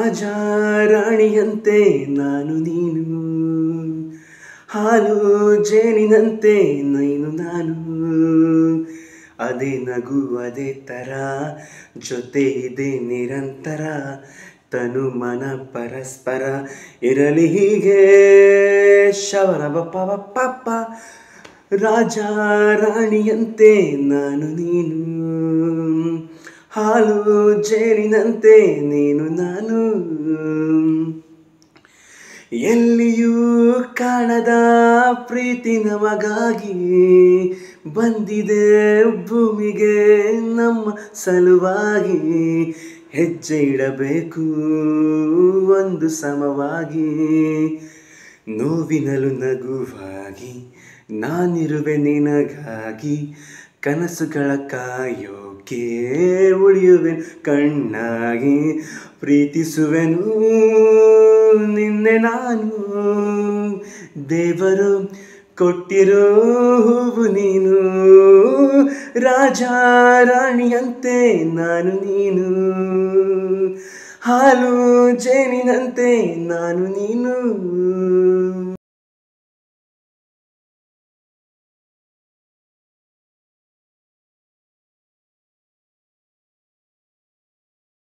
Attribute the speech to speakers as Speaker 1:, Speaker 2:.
Speaker 1: ರಾಜ ರಾಣಿಯಂತೆ ನಾನು ನೀನು ಹಾಲು ಜೇನಿನಂತೆ ನೀನು ನಾನು ಅದೇ ನಗು ಅದೇ ಥರ ಜೊತೆ ಇದೆ ನಿರಂತರ ತನು ಮನ ಪರಸ್ಪರ ಇರಲಿ ಹೀಗೆ ಶವರ ಬಪ್ಪ ಬಪ್ಪ ರಾಜ ರಾಣಿಯಂತೆ ನಾನು ನೀನು ಹಾಲು ಜೇನಿನಂತೆ ನೀನು ನಾನು ಎಲ್ಲಿಯೂ ಕಾಣದ ಪ್ರೀತಿ ನಮಗಾಗಿ ಬಂದಿದೆ ಭೂಮಿಗೆ ನಮ್ಮ ಸಲುವಾಗಿ ಹೆಜ್ಜೆ ಇಡಬೇಕು ಒಂದು ಸಮವಾಗಿ ನೋವಿನಲು ನಗುವಾಗಿ ನಾನಿರುವೆ ನಿನಗಾಗಿ ಕನಸುಗಳ ಕಾಯೋಕೆ ಉಳಿಯುವೆ ಕಣ್ಣಾಗಿ ಪ್ರೀತಿಸುವೆನು ನಿನ್ನೆ ನಾನು ದೇವರು ಕೊಟ್ಟಿರೋ ಹೂವು ನೀನು ರಾಜ ರಾಣಿಯಂತೆ ನಾನು ನೀನು ಹಾಲು ಜೇನಿನಂತೆ ನಾನು ನೀನು